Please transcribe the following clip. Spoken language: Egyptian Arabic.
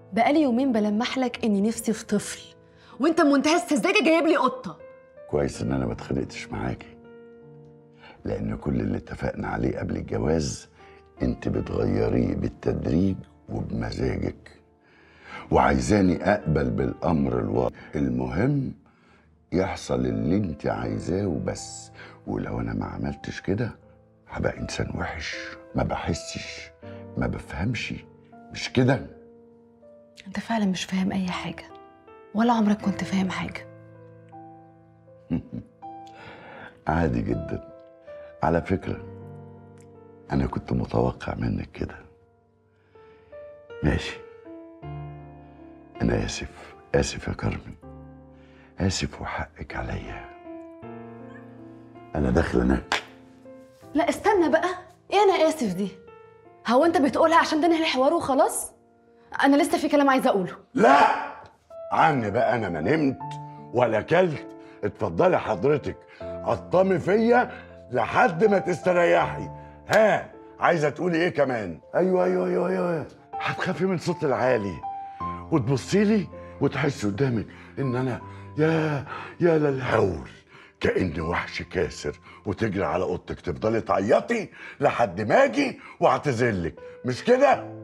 بقالي يومين بلمح لك اني نفسي في طفل وانت بمنتهى السذاجه جايب لي قطه كويس ان انا ما اتخانقتش معاكي لان كل اللي اتفقنا عليه قبل الجواز انت بتغيريه بالتدريج وبمزاجك وعايزاني اقبل بالامر الواقع المهم يحصل اللي انت عايزاه وبس ولو انا ما عملتش كده هبقى انسان وحش ما بحسش ما بفهمش مش كده انت فعلا مش فاهم اي حاجه ولا عمرك كنت فاهم حاجه عادي جدا على فكرة أنا كنت متوقع منك كده ماشي أنا آسف آسف يا كارمن آسف وحقك عليا أنا داخل أنام لا استنى بقى ايه انا اسف دي هو انت بتقولها عشان تنهي الحوار وخلاص انا لسه في كلام عايزه اقوله لا عني بقى أنا ما نمت ولا كلت اتفضلي حضرتك عطمي فيا لحد ما تستريحي ها عايزه تقولي ايه كمان ايوه ايوه ايوه ايوه هتخافي من صوت العالي وتبصي لي وتحسي قدامك ان انا يا يا للهول كاني وحش كاسر وتجري على اوضتك تفضلي تعيطي لحد ما اجي واعتذرلك مش كده